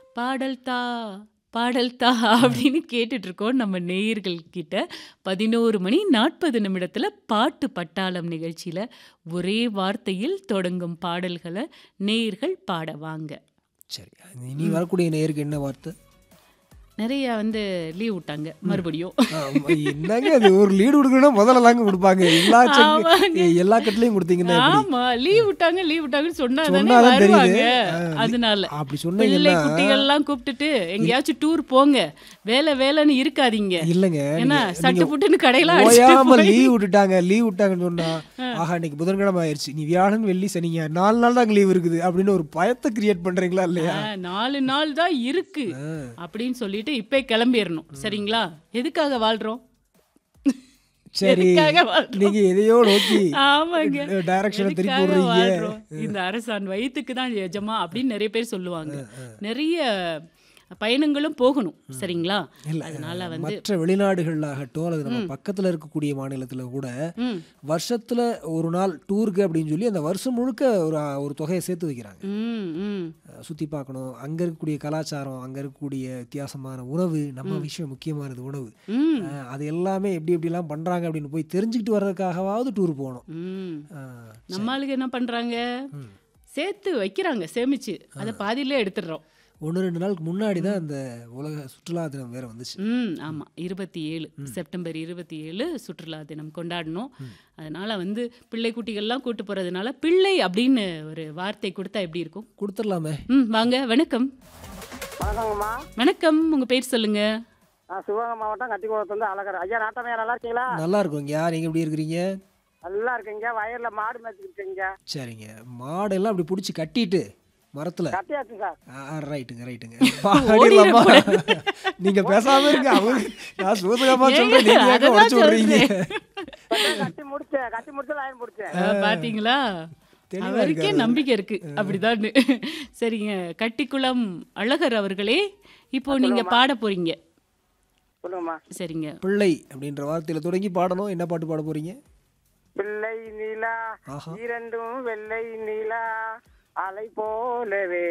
பாடல் தா பாடல் தா அப்படின்னு கேட்டுட்டு இருக்கோம் நம்ம நேயர்கள் கிட்ட பதினோரு மணி நாற்பது நிமிடத்துல பாட்டு பட்டாளம் நிகழ்ச்சியில ஒரே வார்த்தையில் தொடங்கும் பாடல்களை நேயர்கள் பாட வாங்க சரி இனி வரக்கூடிய நேருக்கு என்ன வார்த்தை நிறைய வந்து லீவ் விட்டாங்க மறுபடியும் ஆமா, என்னங்க அது ஒரு லீடு கொடுக்கணும் முதல்ல தாங்க கொடுப்பாங்க எல்லா ஆமாங்க. செக் எல்லா கட்டிலையும் கொடுத்தீங்கன்னா எப்படி? ஆமா லீவ் விட்டாங்க லீவ் விட்டாங்கன்னு சொன்னா தானே சொன்னாதான் வருவாங்க தெரியுது. ஆ, அதனால அப்படி பிள்ளை சொன்னீங்கன்னா குட்டிகள்லாம் கூப்பிட்டுட்டு எங்கேயாச்சும் டூர் போங்க வேலை வேலைன்னு இருக்காதீங்க இல்லைங்க ஏன்னா நீங்க- சட்டு நீங்க புட்டுன்னு கடையெல்லாம் அடிச்சுட்டு ஓயாம போய் லீவ் விட்டுட்டாங்க லீவ் விட்டாங்கன்னு சொன்னா ஆஹா இன்னைக்கு புதன்கிழமை ஆயிடுச்சு நீ வியாழன் வெள்ளி சனிங்க நாலு நாள் தான் லீவ் இருக்குது அப்படின்னு ஒரு பயத்தை கிரியேட் பண்றீங்களா இல்லையா ஆ, நாலு நாள் தான் இருக்கு அப்படின்னு சொல்லிட்டு இப்பே கிளம்பிடணும் சரிங்களா எதுக்காக வாழ்றோம் சரி எதுக்காக வாழ்றோம் நீங்க எதையோ நோக்கி ஆமாங்க டைரக்ஷனை திருப்பி எதுக்காக விடுறீங்க வாழ்றோம்? இந்த அரசான் வயிற்றுக்கு தான் எஜமா அப்படின்னு நிறைய பேர் சொல்லுவாங்க நிறைய பயணங்களும் போகணும் சரிங்களா அதனால வந்து மற்ற வெளிநாடுகள்ல ஆகட்டும் அல்லது நம்ம பக்கத்துல இருக்கக்கூடிய மாநிலத்துல கூட ம் வருஷத்துல ஒரு நாள் டூருக்கு அப்படின்னு சொல்லி அந்த வருஷம் முழுக்க ஒரு ஒரு தொகையை சேர்த்து வைக்கிறாங்க ம் ம் அஹ் சுத்தி பார்க்கணும் அங்க இருக்கக்கூடிய கலாச்சாரம் அங்க இருக்கக்கூடிய வித்தியாசமான உணவு நம்ம விஷயம் முக்கியமானது உணவு ம் அஹ் அது எல்லாமே எப்படி எப்படிலாம் பண்றாங்க அப்படின்னு போய் தெரிஞ்சுக்கிட்டு வர்றதுக்காகவாவது டூர் போகணும் ம் அஹ் நம்ம ஆளுங்க என்ன பண்றாங்க சேர்த்து வைக்கிறாங்க சேமிச்சு அதை பாதியிலே எடுத்துடுறோம் ஒன்று ரெண்டு நாளுக்கு முன்னாடி தான் அந்த உலக சுற்றுலா தினம் வேற வந்துச்சு ம் ஆமா இருபத்தி ஏழு செப்டம்பர் இருபத்தி ஏழு சுற்றுலா தினம் கொண்டாடணும் அதனால வந்து பிள்ளை குட்டிகள்லாம் கூட்டு போறதுனால பிள்ளை அப்படின்னு ஒரு வார்த்தை கொடுத்தா எப்படி இருக்கும் கொடுத்துடலாமே ம் வாங்க வணக்கம் வணக்கங்கம்மா வணக்கம் உங்க பேர் சொல்லுங்க நான் சிவகங்கை மாவட்டம் கட்டிக்குளத்துலேருந்து அழகர் ஐயா நாட்டமையா நல்லா இருக்கீங்களா நல்லா இருக்குங்க நீங்க எப்படி இருக்கிறீங்க நல்லா இருக்கீங்க வயல்ல மாடு மேய்ச்சிக்கிட்டு இருக்கீங்க சரிங்க மாடெல்லாம் அப்படி பிடிச்சி கட்டிட்டு மரத்துல கட்டியாச்சு சார் ஆ, ரைட்டுங்க ரைட்டுங்க பாடிடலாமா நீங்க பேசாம இருங்க அவங்க நான் சூசகமா சொல்றேன் நீங்க ஏங்க அததான் உடச்சு விடுறீங்க சொல்றேன். கட்டி முடிச்சேன் கட்டி முடிச்சு லைன் முடிச்சேன் ஆ, பாத்தீங்களா தெளிவா அவருக்கே நம்பிக்கை இருக்கு அப்படிதான் சரிங்க கட்டிக்குளம் அழகர் அவர்களே இப்போ நீங்க பாட போறீங்க சொல்லுங்கம்மா சரிங்க பிள்ளை அப்படின்ற வார்த்தையில தொடங்கி பாடணும் என்ன பாட்டு பாட போறீங்க பிள்ளை நிலா ஆஹா. இரண்டும் வெள்ளை நிலா அலை போலவே